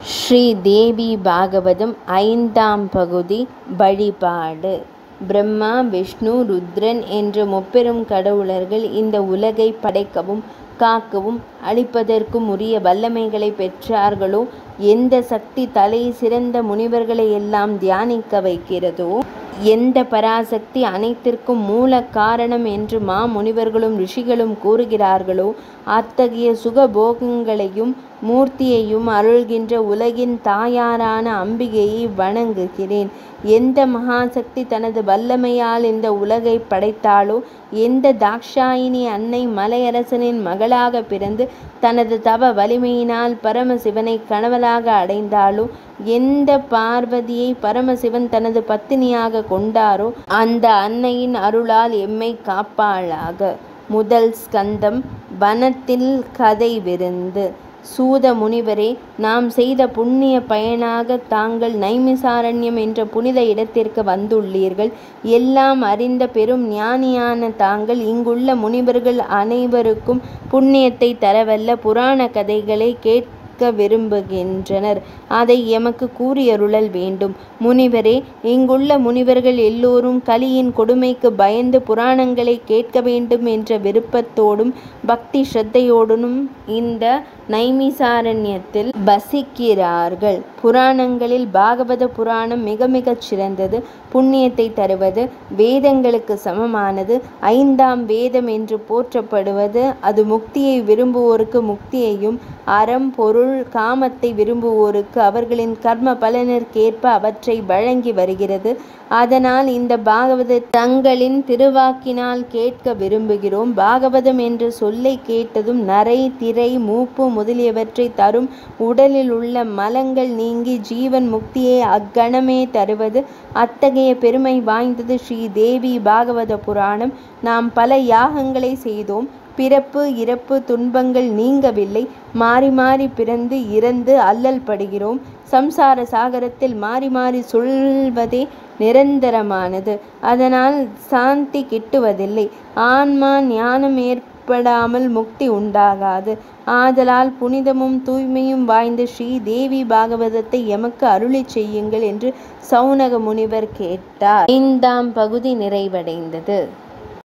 ஸ்ரீ தேவி பாகவதம் ஐந்தாம் பகுதி வழிபாடு பிரம்மா விஷ்ணு ருத்ரன் என்ற முப்பெரும் கடவுளர்கள் இந்த உலகை படைக்கவும் காக்கவும் அழிப்பதற்கும் உரிய வல்லமைகளை பெற்றார்களோ எந்த சக்தி தலை சிறந்த முனிவர்களை எல்லாம் தியானிக்க வைக்கிறதோ எந்த பராசக்தி அனைத்திற்கும் மூல காரணம் என்று மா முனிவர்களும் ரிஷிகளும் கூறுகிறார்களோ அத்தகைய சுகபோகங்களையும் மூர்த்தியையும் அருள்கின்ற உலகின் தாயாரான அம்பிகையை வணங்குகிறேன் எந்த மகாசக்தி தனது வல்லமையால் இந்த உலகை படைத்தாளோ எந்த தாக்ஷாயினி அன்னை மலையரசனின் மகளாக பிறந்து தனது தவ வலிமையினால் பரமசிவனை கணவனாக அடைந்தாளோ எந்த பார்வதியை பரமசிவன் தனது பத்தினியாக கொண்டாரோ அந்த அன்னையின் அருளால் எம்மை காப்பாளாக முதல் ஸ்கந்தம் வனத்தில் கதை விருந்து சூத முனிவரே நாம் செய்த புண்ணிய பயனாக தாங்கள் நைமிசாரண்யம் என்ற புனித இடத்திற்கு வந்துள்ளீர்கள் எல்லாம் அறிந்த பெரும் ஞானியான தாங்கள் இங்குள்ள முனிவர்கள் அனைவருக்கும் புண்ணியத்தை தரவல்ல புராண கதைகளை கேட்க விரும்புகின்றனர் அதை எமக்கு கூறியருளல் வேண்டும் முனிவரே இங்குள்ள முனிவர்கள் எல்லோரும் கலியின் கொடுமைக்கு பயந்து புராணங்களை கேட்க வேண்டும் என்ற விருப்பத்தோடும் பக்தி ஸ்ரத்தையோடும் இந்த நைமிசாரண்யத்தில் வசிக்கிறார்கள் புராணங்களில் பாகவத புராணம் மிக மிகச் சிறந்தது புண்ணியத்தை தருவது வேதங்களுக்கு சமமானது ஐந்தாம் வேதம் என்று போற்றப்படுவது அது முக்தியை விரும்புவோருக்கு முக்தியையும் அறம் பொருள் காமத்தை விரும்புவோருக்கு அவர்களின் கர்ம பலனிற்கேற்ப அவற்றை வழங்கி வருகிறது அதனால் இந்த பாகவத தங்களின் திருவாக்கினால் கேட்க விரும்புகிறோம் பாகவதம் என்ற சொல்லை கேட்டதும் நரை திரை மூப்பு முதலியவற்றை தரும் உடலில் உள்ள மலங்கள் நீங்கி ஜீவன் முக்தியை அக்கணமே தருவது அத்தகைய பெருமை வாய்ந்தது ஸ்ரீ தேவி பாகவத புராணம் நாம் பல யாகங்களை செய்தோம் பிறப்பு இறப்பு துன்பங்கள் நீங்கவில்லை மாறி மாறி பிறந்து இறந்து அல்லல் படுகிறோம் சம்சார சாகரத்தில் மாறி மாறி சொல்வதே நிரந்தரமானது அதனால் சாந்தி கிட்டுவதில்லை ஆன்மா ஞானம் ஏற்படாமல் முக்தி உண்டாகாது ஆதலால் புனிதமும் தூய்மையும் வாய்ந்த ஸ்ரீ தேவி பாகவதத்தை எமக்கு அருளி செய்யுங்கள் என்று சௌனக முனிவர் கேட்டார் ஐந்தாம் பகுதி நிறைவடைந்தது